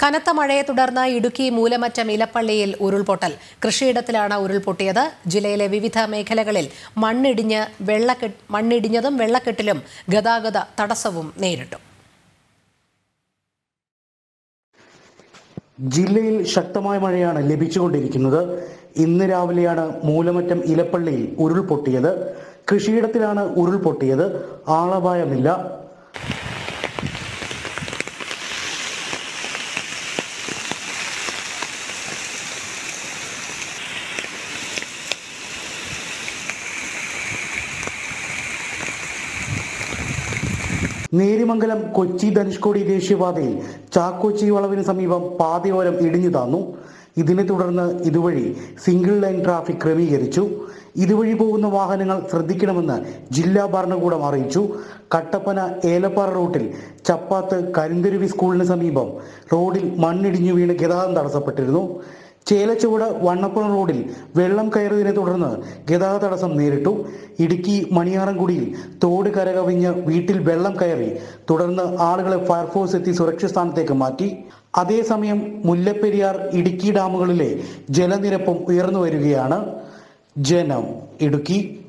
കനത്ത മഴയെ തുടർന്ന് ഇടുക്കി മൂലമറ്റം ഇലപ്പള്ളിയിൽ ഉരുൾപൊട്ടൽ കൃഷിയിടത്തിലാണ് ഉരുൾപൊട്ടിയത് ജില്ലയിലെ വിവിധ മേഖലകളിൽ മണ്ണിടിഞ്ഞ് വെള്ളക്കെട്ട് മണ്ണിടിഞ്ഞതും വെള്ളക്കെട്ടിലും ഗതാഗത തടസ്സവും നേരിട്ടു ജില്ലയിൽ ശക്തമായ മഴയാണ് ലഭിച്ചുകൊണ്ടിരിക്കുന്നത് ഇന്ന് രാവിലെയാണ് മൂലമറ്റം ഇലപ്പള്ളിയിൽ ഉരുൾപൊട്ടിയത് കൃഷിയിടത്തിലാണ് ഉരുൾപൊട്ടിയത് ആളപായമില്ല നേരിമംഗലം കൊച്ചി ധനുഷ്കോടി ദേശീയപാതയിൽ ചാക്കോച്ചി വളവിന് സമീപം പാതയോരം ഇടിഞ്ഞു താന്നു ഇതിനെ തുടർന്ന് ഇതുവഴി സിംഗിൾ ലൈൻ ട്രാഫിക് ക്രമീകരിച്ചു ഇതുവഴി പോകുന്ന വാഹനങ്ങൾ ശ്രദ്ധിക്കണമെന്ന് ജില്ലാ ഭരണകൂടം അറിയിച്ചു കട്ടപ്പന ഏലപ്പാറ റൂട്ടിൽ ചപ്പാത്ത് കരിന്തെരുവി സ്കൂളിന് സമീപം റോഡിൽ മണ്ണിടിഞ്ഞു വീണ് ഗതാഗതം തടസ്സപ്പെട്ടിരുന്നു ചേലച്ചുവട് വണ്ണപ്പുറം റോഡിൽ വെള്ളം കയറിയതിനെ തുടർന്ന് ഗതാഗത തടസ്സം നേരിട്ടു ഇടുക്കി മണിയാറൻകുടിയിൽ തോട് കരകവിഞ്ഞ് വീട്ടിൽ വെള്ളം കയറി തുടർന്ന് ആളുകളെ ഫയർഫോഴ്സ് എത്തി സുരക്ഷിത സ്ഥാനത്തേക്ക് മാറ്റി അതേസമയം മുല്ലപ്പെരിയാർ ഇടുക്കി ഡാമുകളിലെ ജലനിരപ്പും ഉയർന്നു വരികയാണ് ജനം ഇടുക്കി